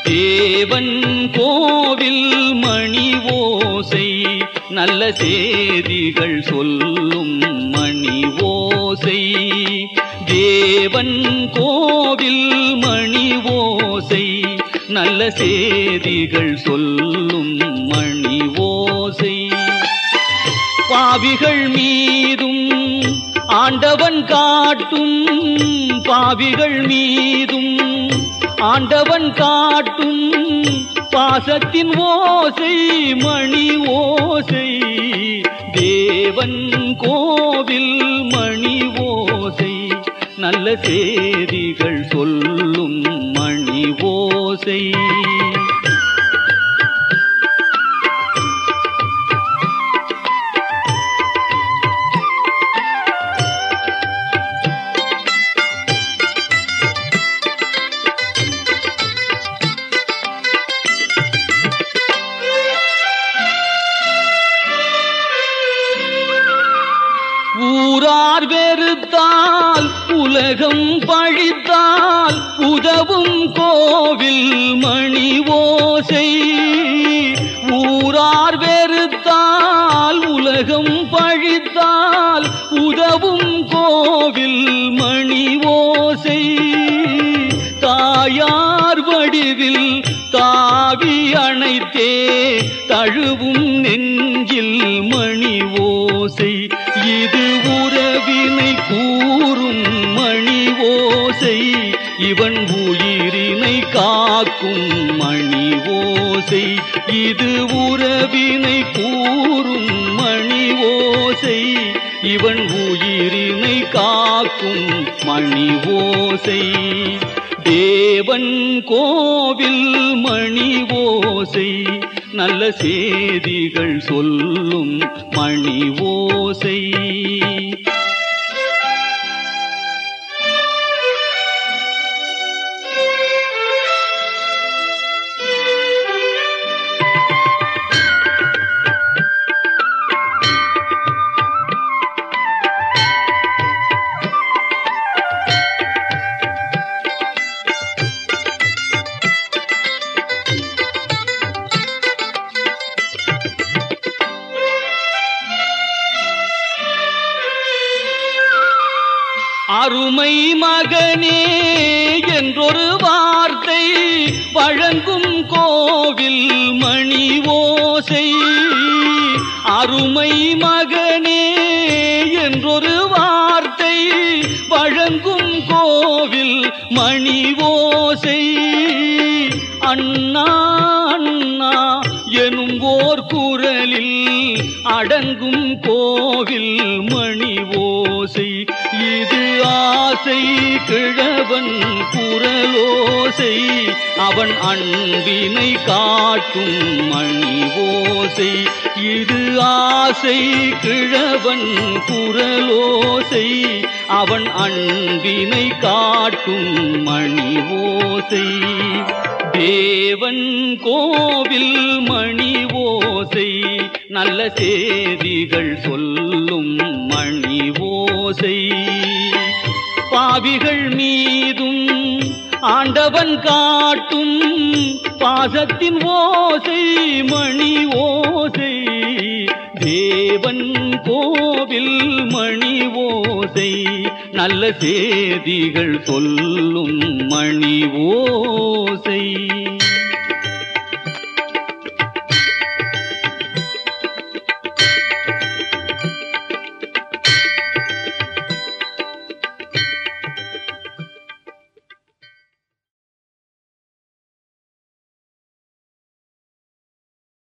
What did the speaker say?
தேவன் கோவில் மணி ஓசை நல்ல செய்திகள் சொல்லும் மணி ஓசை தேவன் கோவில் மணி ஓசை நல்ல செய்திகள் சொல்லும் மணி ஓசை பாவிகள் மீதும் ஆண்டவன் காட்டும் பாவிகள் மீதும் ஆண்டவன் காட்டும் பாசத்தின் ஓசை மணி ஓசை தேவன் கோவில் மணி ஓசை நல்ல செய்திகள் சொல்லும் மணி ஓசை ஊரார் வெறுத்தால் உலகம் பழித்தால் உதவும் கோவில் மணி ஓசை ஊரார் வெறுத்தால் உலகம் பழித்தால் உதவும் கோவில் மணி ஓசை தாயார் வடிவில் தாவி அணைத்தே தழுவும் நெஞ்சில் மணி ஓசை இது உறவினை கூறும் மணி ஓசை இவன் உயிரினை காக்கும் மணி ஓசை இது உறவினை கூறும் மணி ஓசை இவன் உயிரினை காக்கும் மணி ஓசை தேவன் கோவில் மணி ஓசை நல்ல செய்திகள் சொல்லும் மணி ஓசை அருமை மகனே என்றொரு வார்த்தை வழங்கும் கோவில் மணி ஓசை அருமை மகனே என்றொரு வார்த்தை வழங்கும் கோவில் மணி ஓசை அண்ணா அண்ணா எனும் ஓர் குரலில் அடங்கும் கோவில் மணி ஓசை இது ஆசை கிழவன் குரலோசை அவன் அன்பினை காட்டும் மணி ஓசை இது ஆசை கிழவன் குரலோசை அவன் அன்பினை காட்டும் மணி ஓசை தேவன் கோவில் மணி ஓசை நல்ல செய்திகள் சொல்லும் மணி ஓசை பாவிகள் மீதும் ஆண்டவன் காட்டும் பாசத்தின் ஓசை மணி ஓசை தேவன் கோவில் மணி ஓசை நல்ல செய்திகள் சொல்லும் மணி ஓசை